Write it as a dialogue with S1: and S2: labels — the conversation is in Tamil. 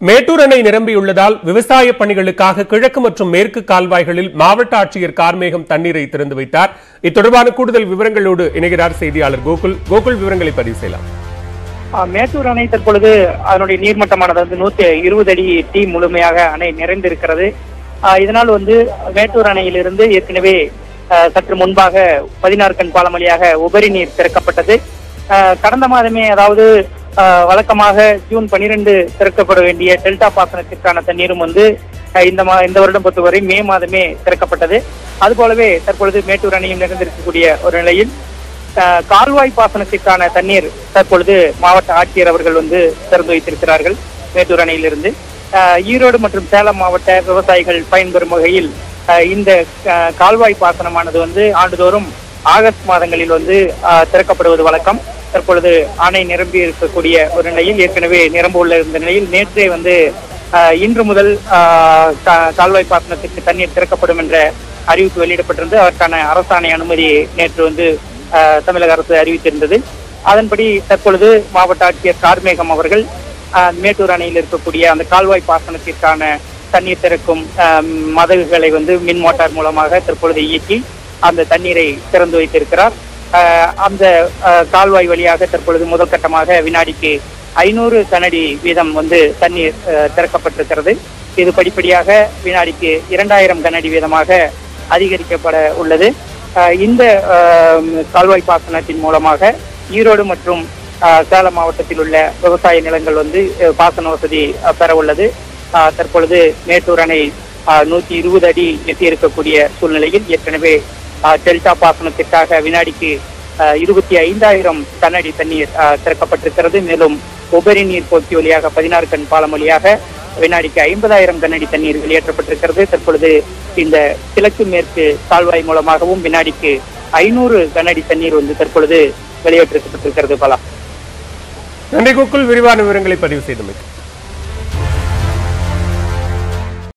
S1: மேட்டூர் அணை நிரம்பியுள்ளதால் விவசாய பணிகளுக்காக கிழக்கு மற்றும் மேற்கு கால்வாய்களில் மாவட்ட ஆட்சியர் கார்மேகம் தண்ணீரை திறந்து வைத்தார் இத்தொடர்பான கூடுதல் விவரங்களோடு இணைகிறார் செய்தியாளர் கோகுல் கோகுல் விவரங்களை பதிவு செய்யலாம்
S2: ஆஹ் மேட்டூர் அணை தற்பொழுது அதனுடைய நீர்மட்டமானது வந்து நூத்தி இருபது அடி டி முழுமையாக அணை நிறைந்திருக்கிறது ஆஹ் இதனால் வந்து மேட்டூர் அணையிலிருந்து ஏற்கனவே ஆஹ் சற்று முன்பாக பதினாறு கண் பாலம் வழியாக உபரி நீர் திறக்கப்பட்டது ஆஹ் கடந்த மாதமே அதாவது ஆஹ் வழக்கமாக ஜூன் பனிரெண்டு திறக்கப்பட வேண்டிய டெல்டா பாசனத்திற்கான தண்ணீரும் வந்து ஆஹ் இந்த மா இந்த வருடம் பொறுத்தவரை மே மாதமே திறக்கப்பட்டது அதுபோலவே தற்பொழுது மேட்டூர் அணையும் நிறைந்திருக்கக்கூடிய ஒரு நிலையில் ஆஹ் கால்வாய் பாசனத்திற்கான தண்ணீர் தற்பொழுது மாவட்ட ஆட்சியர் அவர்கள் வந்து திறந்து வைத்திருக்கிறார்கள் மேட்டூர் அணையிலிருந்து ஆஹ் ஈரோடு மற்றும் சேலம் மாவட்ட விவசாயிகள் பயன்பெறும் வகையில் ஆஹ் இந்த ஆஹ் கால்வாய் பாசனமானது வந்து ஆண்டுதோறும் ஆகஸ்ட் மாதங்களில் வந்து ஆஹ் திறக்கப்படுவது வழக்கம் தற்பொழுது அணை நிரம்பி இருக்கக்கூடிய ஒரு நிலையில் ஏற்கனவே நிரம்ப உள்ள இருந்த நிலையில் நேற்றே வந்து ஆஹ் இன்று முதல் ஆஹ் கா- கால்வாய் பாசனத்திற்கு தண்ணீர் திறக்கப்படும் என்ற அறிவிப்பு வெளியிடப்பட்டிருந்து அதற்கான அரசாணை அனுமதி நேற்று வந்து ஆஹ் தமிழக அரசு அறிவித்திருந்தது அதன்படி தற்பொழுது மாவட்ட ஆட்சியர் கார்மேகம் அவர்கள் ஆஹ் மேட்டூர் அணையில் இருக்கக்கூடிய அந்த கால்வாய் பாசனத்திற்கான தண்ணீர் திறக்கும் ஆஹ் மதகுகளை வந்து மின் மோட்டார் மூலமாக தற்பொழுது இயக்கி அந்த தண்ணீரை திறந்து வைத்திருக்கிறார் ஆஹ் அந்த ஆஹ் கால்வாய் வழியாக தற்பொழுது முதல் கட்டமாக வினாடிக்கு ஐநூறு கனடி வீதம் வந்து தண்ணீர் ஆஹ் திறக்கப்பட்டிருக்கிறது இது படிப்படியாக வினாடிக்கு இரண்டாயிரம் கனஅடி வீதமாக அதிகரிக்கப்பட உள்ளது ஆஹ் இந்த ஆஹ் கால்வாய் பாசனத்தின் மூலமாக ஈரோடு மற்றும் ஆஹ் சேலம் மாவட்டத்தில் உள்ள விவசாய நிலங்கள் வந்து ஆஹ் பாசன வசதி ஆஹ் பெற உள்ளது ஆஹ் தற்பொழுது மேட்டூர் அணை நூத்தி இருபது அடி எட்டி இருக்கக்கூடிய சூழ்நிலையில் ஏற்கனவே ஆஹ் டெல்டா பாசனத்திற்காக வினாடிக்கு ஆஹ் இருபத்தி ஐந்தாயிரம் கனஅடி தண்ணீர் ஆஹ் திறக்கப்பட்டிருக்கிறது மேலும் உபரி நீர் போக்கி வழியாக பதினாறு கண் பாலம் வழியாக வினாடிக்கு ஐம்பதாயிரம் கனஅடி தண்ணீர் வெளியேற்றப்பட்டிருக்கிறது தற்பொழுது இந்த கிழக்கு மேற்கு கால்வாய் மூலமாகவும் வினாடிக்கு ஐநூறு கனஅடி தண்ணீர் வந்து தற்பொழுது வெளியேற்றப்பட்டிருக்கிறது பலா
S1: நன்றி கோகுல் விரிவான விவரங்களை பதிவு செய்தமைக்கு